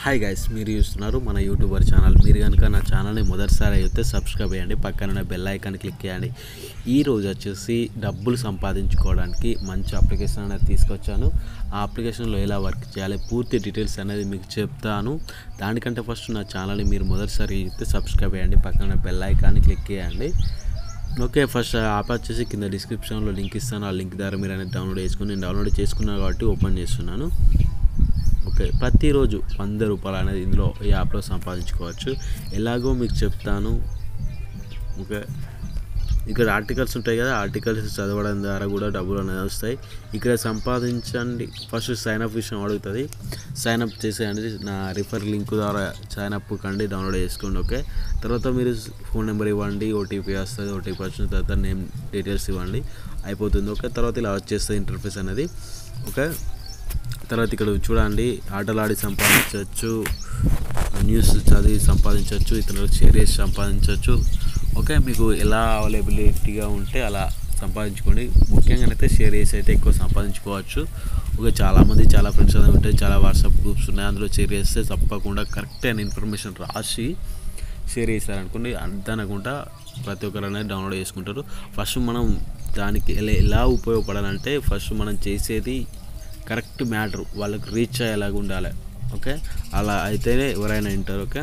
hi guys మీరు చూస్తున్నారు మన యూట్యూబర్ ఛానల్ మీరు కనుక నా ఛానల్ని మొదటిసారి అయితే సబ్స్క్రైబ్ చేయండి పక్కన బెల్ ఐకాన్ క్లిక్ చేయండి ఈ రోజు వచ్చేసి డబ్బులు సంపాదించుకోవడానికి మంచి అప్లికేషన్ అనేది తీసుకొచ్చాను ఆ అప్లికేషన్లో ఎలా వర్క్ చేయాలి పూర్తి డీటెయిల్స్ అనేది మీకు చెప్తాను దానికంటే ఫస్ట్ నా ఛానల్ని మీరు మొదటిసారి అయితే సబ్స్క్రైబ్ చేయండి పక్కన బెల్ ఐకాన్ క్లిక్ చేయండి ఓకే ఫస్ట్ యాప్ వచ్చేసి కింద డిస్క్రిప్షన్లో లింక్ ఇస్తాను ఆ లింక్ ద్వారా మీరు అనేది డౌన్లోడ్ చేసుకుని నేను డౌన్లోడ్ చేసుకున్నాను కాబట్టి ఓపెన్ చేస్తున్నాను ఓకే ప్రతిరోజు వంద రూపాయలు అనేది ఇందులో ఈ యాప్లో సంపాదించుకోవచ్చు ఎలాగో మీకు చెప్తాను ఓకే ఇక్కడ ఆర్టికల్స్ ఉంటాయి కదా ఆర్టికల్స్ చదవడం ద్వారా కూడా డబ్బులు అనేది వస్తాయి ఇక్కడ సంపాదించండి ఫస్ట్ సైన్ అప్ విషయం అడుగుతుంది సైన్ అప్ చేసేయండి నా రిఫర్ లింక్ ద్వారా సైన్ అప్ కండి డౌన్లోడ్ చేసుకోండి ఓకే తర్వాత మీరు ఫోన్ నెంబర్ ఇవ్వండి ఓటీపీ వస్తుంది ఓటీపీ వచ్చిన తర్వాత నేమ్ డీటెయిల్స్ ఇవ్వండి అయిపోతుంది ఓకే తర్వాత ఇలా వచ్చేస్తుంది ఇంటర్ఫేస్ అనేది ఓకే తర్వాత ఇక్కడ చూడండి ఆటలు ఆడి సంపాదించవచ్చు న్యూస్ చదివి సంపాదించవచ్చు ఇతరులకు షేర్ చేసి సంపాదించవచ్చు ఓకే మీకు ఎలా అవైలబిలిటీగా ఉంటే అలా సంపాదించుకోండి ముఖ్యంగా అయితే షేర్ చేసి అయితే ఎక్కువ సంపాదించుకోవచ్చు ఓకే చాలామంది చాలా ఫ్రెండ్స్ అనేది ఉంటాయి చాలా వాట్సాప్ గ్రూప్స్ ఉన్నాయి అందులో షేర్ చేస్తే తప్పకుండా కరెక్ట్ అయిన ఇన్ఫర్మేషన్ రాసి షేర్ చేశారనుకోండి అర్థనకుండా ప్రతి ఒక్కరు అనేది డౌన్లోడ్ చేసుకుంటారు ఫస్ట్ మనం దానికి ఎలా ఎలా ఉపయోగపడాలంటే ఫస్ట్ మనం చేసేది కరెక్ట్ మ్యాటర్ వాళ్ళకి రీచ్ అయ్యేలాగా ఉండాలి ఓకే అలా అయితేనే ఎవరైనా వింటారు ఓకే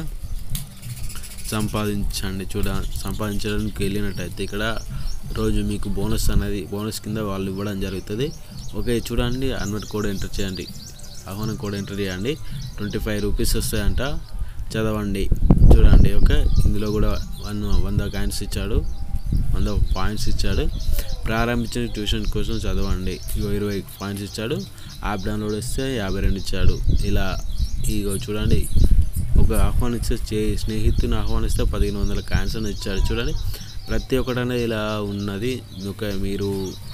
సంపాదించండి చూడ సంపాదించడానికి వెళ్ళినట్టయితే ఇక్కడ రోజు మీకు బోనస్ అనేది బోనస్ కింద వాళ్ళు ఇవ్వడం జరుగుతుంది ఓకే చూడండి అన్వర్ట్ కోడ్ ఎంటర్ చేయండి ఆహ్వానం కోడ్ ఎంటర్ చేయండి ట్వంటీ ఫైవ్ రూపీస్ వస్తాయంట చదవండి చూడండి ఓకే ఇందులో కూడా వన్ వంద కాయిన్స్ ఇచ్చాడు వంద పాయింట్స్ ఇచ్చాడు ప్రారంభించిన ట్యూషన్ కోసం చదవండి ఇగో ఇరవై పాయింట్స్ ఇచ్చాడు యాప్ డౌన్లోడ్ చేస్తే యాభై రెండు ఇచ్చాడు ఇలా ఇగో చూడండి ఒక ఆహ్వానిస్తే చే స్నేహితుని ఆహ్వానిస్తే పదిహేను వందల కాయిన్స్ అని ఇచ్చాడు చూడండి ప్రతి ఒక్కటి అనేది ఇలా ఉన్నది ఒక మీరు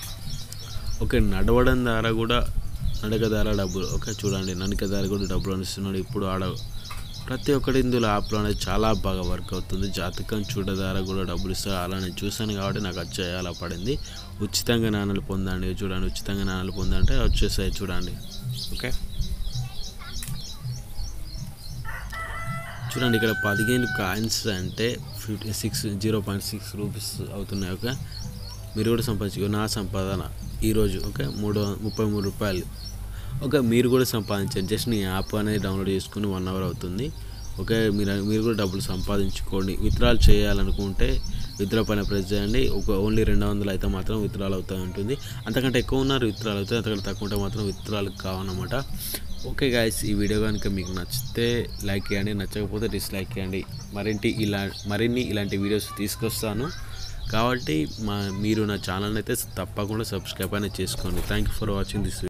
ఓకే నడవడం ద్వారా కూడా నడక ద్వారా డబ్బులు ఓకే చూడండి నడక ద్వారా కూడా డబ్బులు ఇస్తున్నాడు ఇప్పుడు ఆడ ప్రతి ఒక్కటి ఇందులో యాప్లో అనేది చాలా బాగా వర్క్ అవుతుంది జాతకం చూడ ద్వారా కూడా డబ్బులు ఇస్తారు అలా నేను చూశాను కాబట్టి నాకు వచ్చే అలా పడింది ఉచితంగా నాణాలు పొందండి చూడండి ఉచితంగా నాణాలు పొందంటే వచ్చేసాయి చూడండి ఓకే చూడండి ఇక్కడ పదిహేను కాయిన్స్ అంటే fifty six zero point six rupees అవుతున్నాయి ఓకే మీరు కూడా సంపాదించుకో నా సంపాదన ఈరోజు ఓకే మూడు ముప్పై మూడు రూపాయలు ఓకే మీరు కూడా సంపాదించండి జస్ట్ నీ యాప్ అనేది డౌన్లోడ్ చేసుకుని వన్ అవర్ అవుతుంది ఓకే మీరు మీరు కూడా డబ్బులు సంపాదించుకోండి విత్డ్రాల్ చేయాలనుకుంటే విత్డ్రా పైన ప్రెస్ చేయండి ఒక ఓన్లీ రెండు వందలు అయితే మాత్రం విత్డ్రాల్ అవుతూ ఉంటుంది అంతకంటే ఎక్కువ ఉన్నారు విత్డ్రాల్ అవుతాయి అంతకంటే తక్కువ ఉంటే మాత్రం విత్డ్రాల్ కావన్నమాట ఓకే గాయస్ ఈ వీడియో కనుక మీకు నచ్చితే లైక్ చేయండి నచ్చకపోతే డిస్లైక్ చేయండి మరింటి ఇలా మరిన్ని ఇలాంటి వీడియోస్ తీసుకొస్తాను కాబట్టి మా మీరు నా ఛానల్ అయితే తప్పకుండా సబ్స్క్రైబ్ అనేది చేసుకోండి thank you for watching this